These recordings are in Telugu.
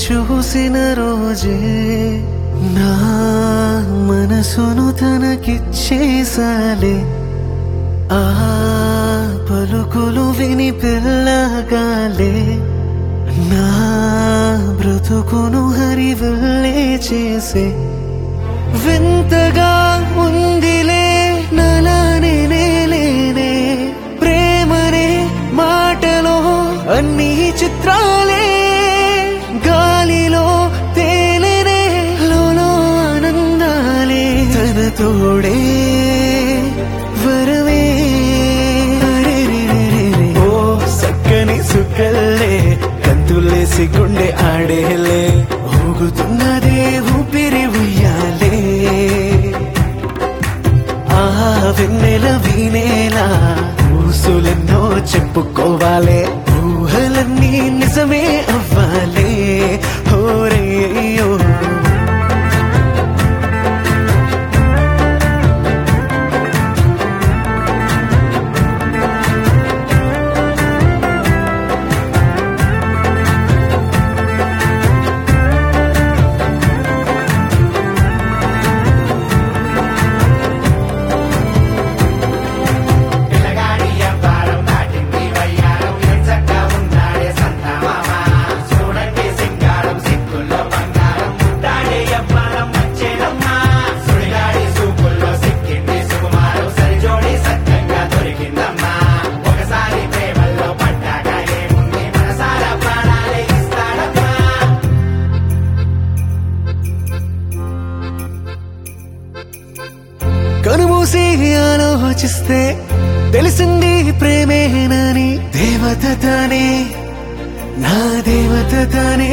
చూసిన రోజే నా మనసును తనకిచ్చేసాలే ఆ పలుకులు విని పిల్లగాలే నా బ్రతుకును హరివల్లే చేసే వింతగా ఉందిలే నలానే లేనే ప్రేమనే మాటలో అన్ని చిత్రాలే గాలిలో తేలినే లోలో ఆనందాలే తన తోడే వరమే అరెరెరెరెరె. ఓ సక్కని సుక్కల్లే కంతులేసి గుండె ఆడేలే ఊగుతున్నదే ఊపిరి ఉయ్యాలే ఆ వెన్నెల వీణేలా ఊసులెన్నో చెప్పుకోవాలే ఊహలన్నీ నిజమే అవ్వాలే హోరయ్యో పిల్లగాడి అవ్వారం దాటింది వయ్యారం ఎంచక్కా ఉన్నాడే సంతమామ చూడండి సింగారం సిక్కుల్లో బంగారం ముట్టాడే అవ్వారం వచ్చేదమ్మా సుడిగాడి సూపుల్లో సిక్కింది సుకుమారం సరిజోడి సత్యంగా దొరికిందమ్మా ఒకసారి ప్రేమల్లో పడ్డాక ఏముంది మనసారా ప్రాణాలే ఇస్తాడమ్మా కనుమూసి ఆలోచిస్తే తెలిసింది ప్రేమేనని దేవత తానే నా దేవత తానే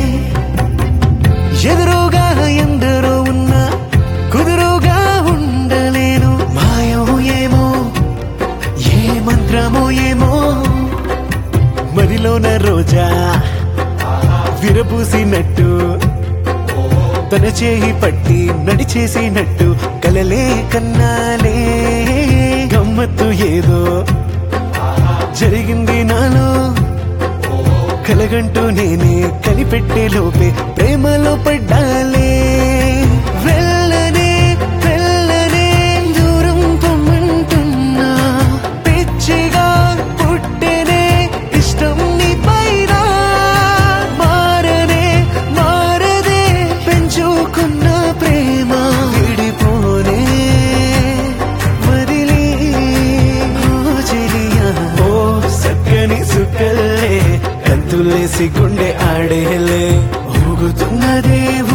ఎదురుగా ఎందరో ఉన్నా కుదురుగా ఉండలేను మాయో ఏమో ఏ మంత్రమో ఏమో మదిలోన రోజా విరబూసినట్టు తన చేయి పట్టి నడిచేసినట్టు కలలే కన్నాలే గమ్మత్తు ఏదో జరిగింది నాలో కలగంటూ నేనే కనిపెట్టే లోపే ప్రేమలో పడ్డాలే వెళ్ళనే వెళ్ళనే దూరం పొమ్మంటున్నా పిచ్చిగా పుట్టెనే ఇష్టం నీ పైన మారనే మారదే పెంచుకున్న ప్రేమ విడిపోనే వదిలి ఓ చెలియా ఓ సక్కని సుక్కల్లే కంతులేసి గుండె ఆడేలే ఊగుతున్నదే